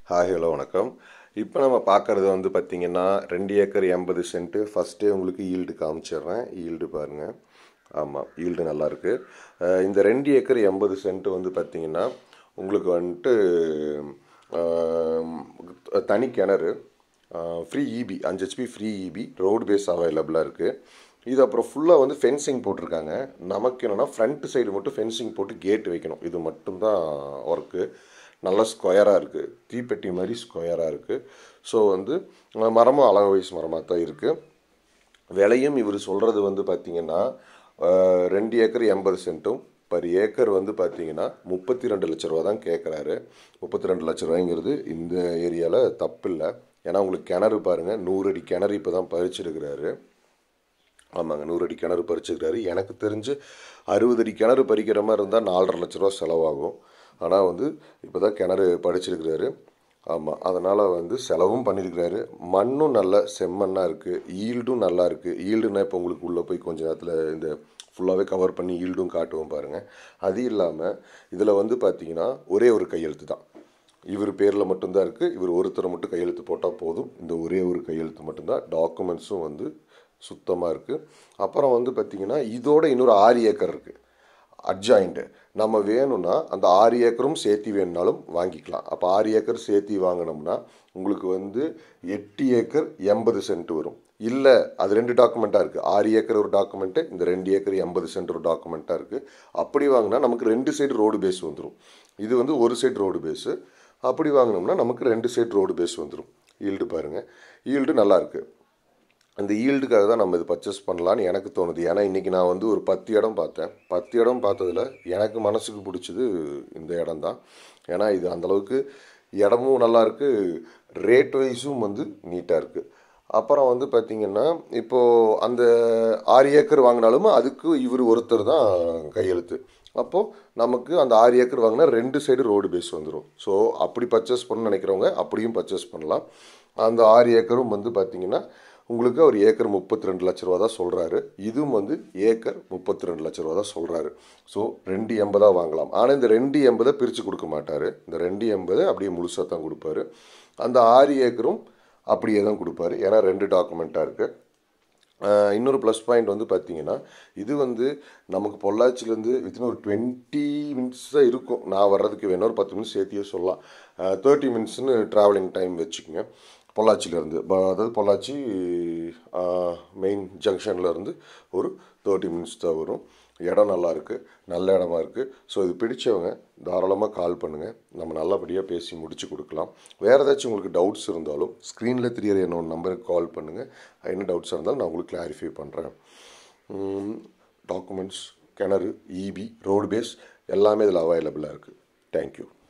hi hello வணக்கம் இப்போ நம்ம பார்க்குறது வந்து பார்த்திங்கன்னா ரெண்டு ஏக்கர் எண்பது சென்ட்டு ஃபஸ்ட்டே உங்களுக்கு ஈல்டு காமிச்சிடுறேன் ஈல்டு பாருங்கள் ஆமாம் ஈல்டு நல்லாயிருக்கு இந்த ரெண்டு ஏக்கர் எண்பது சென்ட்டு வந்து பார்த்திங்கன்னா உங்களுக்கு வந்துட்டு ஆம், தனி கிணறு ஃப்ரீ இபி அஞ்சு HP free EB road face அவைலபிளாக இருக்குது இது அப்புறம் ஃபுல்லாக வந்து ஃபென்சிங் போட்டிருக்காங்க நமக்கு என்னென்னா ஃப்ரண்ட் சைடு மட்டும் ஃபென்சிங் போட்டு கேட் வைக்கணும் இது மட்டும்தான் ஒர்க்கு நல்லா ஸ்கொயராக இருக்குது தீப்பெட்டி மாதிரி ஸ்கொயராக இருக்குது ஸோ வந்து அஹ், மரமும் அளவு வயசு மரமாக தான் இருக்குது விலையும் இவர் சொல்கிறது வந்து பார்த்திங்கன்னா அஹ், ரெண்டு ஏக்கர் எண்பது சென்ட்டும் பர் ஏக்கர் வந்து பார்த்தீங்கன்னா முப்பத்தி ரெண்டு லட்ச ரூபா தான் கேட்குறாரு முப்பத்தி ரெண்டு லட்ச ரூபாய்ங்கிறது இந்த ஏரியாவில் தப்பு இல்லை ஏன்னா உங்களுக்கு கிணறு பாருங்கள் நூறு அடி கிணறு இப்போ தான் பறிச்சிருக்கிறாரு ஆமாங்க நூறு அடி கிணறு பறிச்சுக்கிறாரு எனக்கு தெரிஞ்சு அறுபது அடி கிணறு பறிக்கிற மாதிரி இருந்தால் நாலரை லட்ச ரூபா செலவாகும் ஆனால் வந்து இப்போ தான் கிணறு பறிச்சிருக்கிறாரு ஆமாம் அதனால் வந்து செலவும் பண்ணியிருக்கிறாரு மண்ணும் நல்ல செம்மண்ணாக இருக்குது ஈல்டும் நல்லா இருக்குது ஈல்டுனா இப்போ உங்களுக்கு உள்ளே போய் கொஞ்ச நேரத்தில் இந்த ஃபுல்லாகவே கவர் பண்ணி ஈல்டும் காட்டுவோம் பாருங்கள் அது இல்லாமல் இதில் வந்து பார்த்தீங்கன்னா ஒரே ஒரு கையெழுத்து தான் இவர் பேரில் மட்டும்தான் இருக்குது இவர் ஒருத்தரை மட்டும் கையெழுத்து போட்டால் போதும் இந்த ஒரே ஒரு கையெழுத்து மட்டும்தான் டாக்குமெண்ட்ஸும் வந்து சுத்தமாக இருக்குது அப்புறம் வந்து பார்த்திங்கன்னா இதோட இன்னொரு ஆறு ஏக்கர் இருக்குது அட்ஜாயிண்ட்டு நம்ம வேணும்னா அந்த ஆறு ஏக்கரும் சேர்த்தி வேணுனாலும் வாங்கிக்கலாம் அப்போ ஆறு ஏக்கர் சேர்த்தி வாங்கினோம்னா உங்களுக்கு வந்து எட்டு ஏக்கர் எண்பது சென்ட் வரும் இல்லை அது ரெண்டு டாக்குமெண்ட்டாக இருக்குது ஆறு ஏக்கர் ஒரு டாக்குமெண்ட்டு இந்த ரெண்டு ஏக்கர் எண்பது சென்ட் ஒரு டாக்குமெண்ட்டாக இருக்குது அப்படி வாங்கினா நமக்கு ரெண்டு சைடு ரோடு பேஸ் வந்துடும் இது வந்து ஒரு சைடு ரோடு பேஸு அப்படி வாங்கினோம்னா நமக்கு ரெண்டு சைடு ரோடு பேஸ் வந்துடும் ஈல்டு பாருங்கள் ஈல்டு நல்லா இருக்குது அந்த ஈல்டுக்காக தான் நம்ம இது பர்ச்சேஸ் பண்ணலான்னு எனக்கு தோணுது ஏன்னா இன்றைக்கி நான் வந்து ஒரு பத்து இடம் பார்த்தேன் பத்து இடம் பார்த்ததுல எனக்கு மனசுக்கு பிடிச்சது இந்த இடம் தான் ஏன்னா இது அந்தளவுக்கு இடமும் நல்லா இருக்கு ரேட் வைஸும் வந்து நீட்டாக இருக்குது அப்புறம் வந்து பார்த்திங்கன்னா இப்போது அந்த ஆறு ஏக்கர் வாங்கினாலும் அதுக்கு இவர் ஒருத்தர் தான் கையெழுத்து அப்போது நமக்கு அந்த ஆறு ஏக்கர் வாங்கினா ரெண்டு சைடு ரோடு பேஸ் வந்துடும் ஸோ அப்படி பர்ச்சேஸ் பண்ண நினைக்கிறவங்க அப்படியும் பர்ச்சேஸ் பண்ணலாம் அந்த ஆறு ஏக்கரும் வந்து பார்த்திங்கன்னா உங்களுக்கு ஒரு ஏக்கர் முப்பத்தி ரெண்டு லட்ச ரூபா தான் சொல்கிறாரு இதுவும் வந்து ஏக்கர் முப்பத்தி ரெண்டு லட்ச ரூபா தான் சொல்கிறாரு ஸோ ரெண்டு எண்பதாக வாங்கலாம் ஆனால் இந்த ரெண்டு எண்பதை பிரித்து கொடுக்க மாட்டார் இந்த ரெண்டு எண்பதை அப்படியே முழுசாக தான் கொடுப்பாரு அந்த ஆறு ஏக்கரும் அப்படியே தான் கொடுப்பாரு ஏன்னா ரெண்டு டாக்குமெண்ட்டாக இருக்குது ஆஹ் இன்னொரு ப்ளஸ் பாயிண்ட் வந்து பார்த்தீங்கன்னா இது வந்து நமக்கு பொள்ளாச்சிலேருந்து வித்தின் ஒரு டுவெண்ட்டி மினிட்ஸ் தான் இருக்கும் நான் வர்றதுக்கு வேணும் ஒரு பத்து மினிட்ஸ் சேர்த்தியே சொல்லலாம் தேர்ட்டி மினிட்ஸ்னு ட்ராவலிங் டைம் வச்சுக்கோங்க பொள்ளாச்சியிலேருந்து அதாவது பொள்ளாச்சி மெயின் ஜங்ஷன்லேருந்து ஒரு தேர்ட்டி மினிட்ஸ் தான் வரும் இடம் நல்லா இருக்குது நல்ல இடமா இருக்குது ஸோ இது பிடிச்சவங்க தாராளமாக கால் பண்ணுங்கள் நம்ம நல்லபடியாக பேசி முடிச்சு கொடுக்கலாம் வேறு ஏதாச்சும் உங்களுக்கு டவுட்ஸ் இருந்தாலும் ஸ்க்ரீனில் தெரியற என்னோட நம்பருக்கு கால் பண்ணுங்கள் என்ன டவுட்ஸாக இருந்தாலும் நான் உங்களுக்கு கிளாரிஃபை பண்ணுறேன் டாக்குமெண்ட்ஸ் கிணறு இபி ரோடு பேஸ் எல்லாமே இதில் அவைலபிளாக இருக்குது தேங்க்யூ